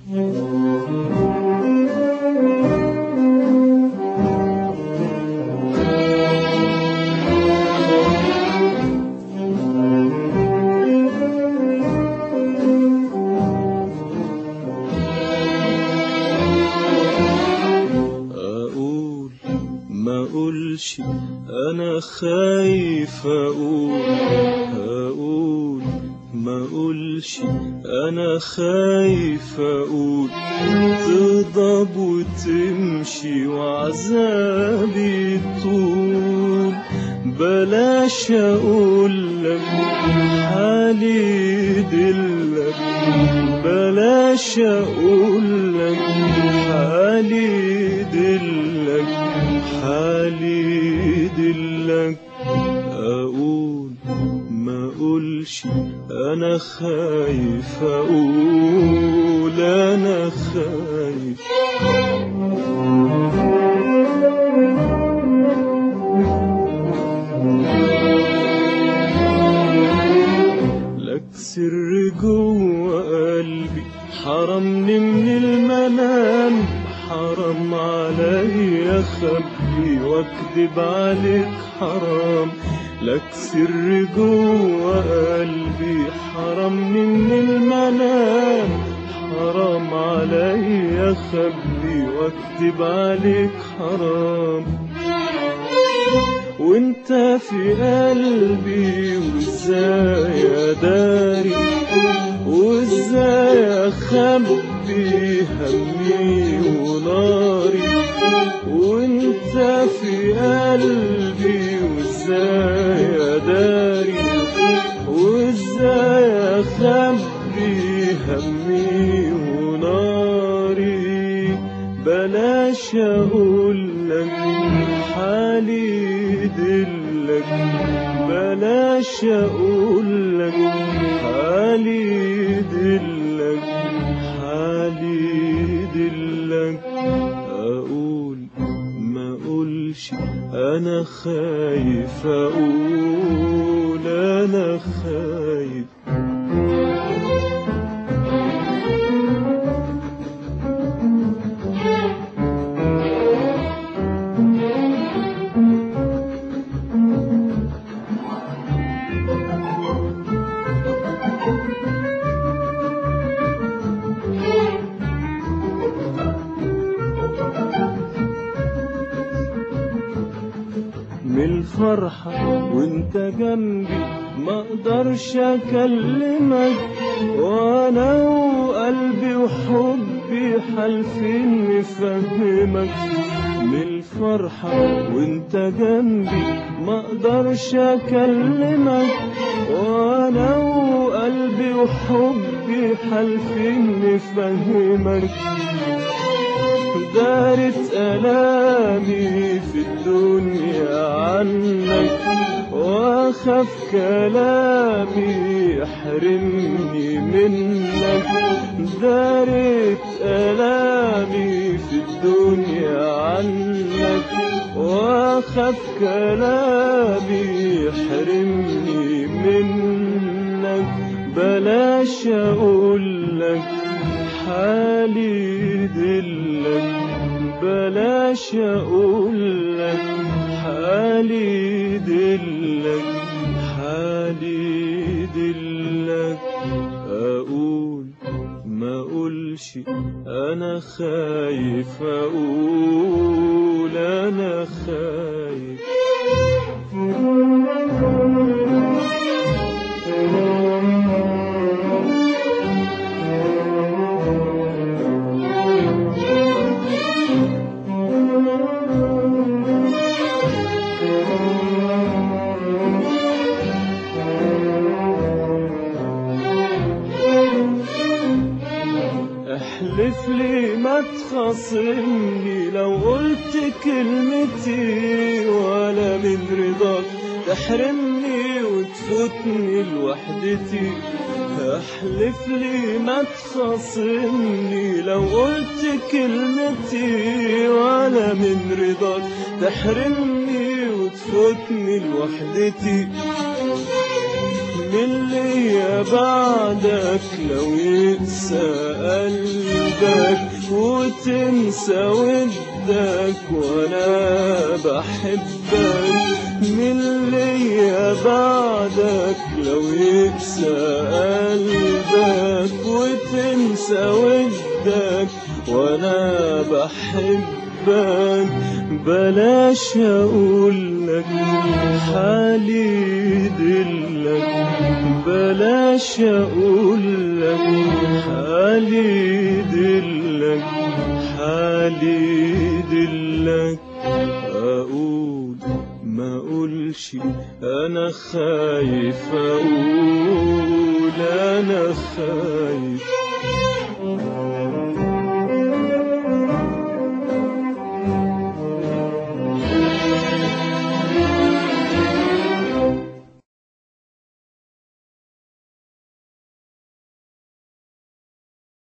أقول ما أقولش أنا خايف أقول أقول ما أقولش أنا خايف أقول تغضب وتمشي وعذابي طول بلاش أقول لك حالي دلك بلاش أقول لك حالي دلك حالي دلك أقول ما أقولش أنا خايف أقول أنا خايف لك سر جوه قلبي حرمني من المنام حرام عليا خبي واكذب عليك حرام لك سر جوه قلبي حرمني من المنام حرام عليا خبي واكذب عليك حرام وانت في قلبي وازاي اداري وازاي اخبي همي وناري وانت في قلبي وازاي اداري وازاي اخبي همي وناري بلاش اقول لك حالي دلك بلاش اقول لك حالي دلك حالي دلك اقول ما اقولش انا خايف اقول انا خايف من الفرحة وانت جنبي ما اقدرش اكلمك وانا وقلبي وحبي حالفين نفهمك من الفرحة وانت جنبي ما اقدرش اكلمك وانا وقلبي وحبي حالفين نفهمك دارت ألامي في الدنيا عنك وأخاف كلامي يحرمني منك دارت ألامي في الدنيا عنك وأخاف كلامي يحرمني منك بلاش أقول لك حالي دلك بلاش اقول لك حالي دلك حالي دلك اقول ما اقولش انا خايف اقول انا خايف احلف لي ما تخاصمني لو قلت كلمتي ولا من رضاك تحرمني وتفوتني لوحدتي احلف لي ما تخاصمني لو قلت كلمتي ولا من رضاك تحرمني وتفوتني لوحدتي من ليا بعدك لو يقسى قلبي بحبك وتنسى ودك وانا بحبك من ليا بعدك لو يكسى قلبك وتنسى ودك وانا بحبك بلاش اقولك حالي يدلك بلاش اقولك حالي يدلك حالي يدلك اقول ما اقولش انا خايف اقول انا خايف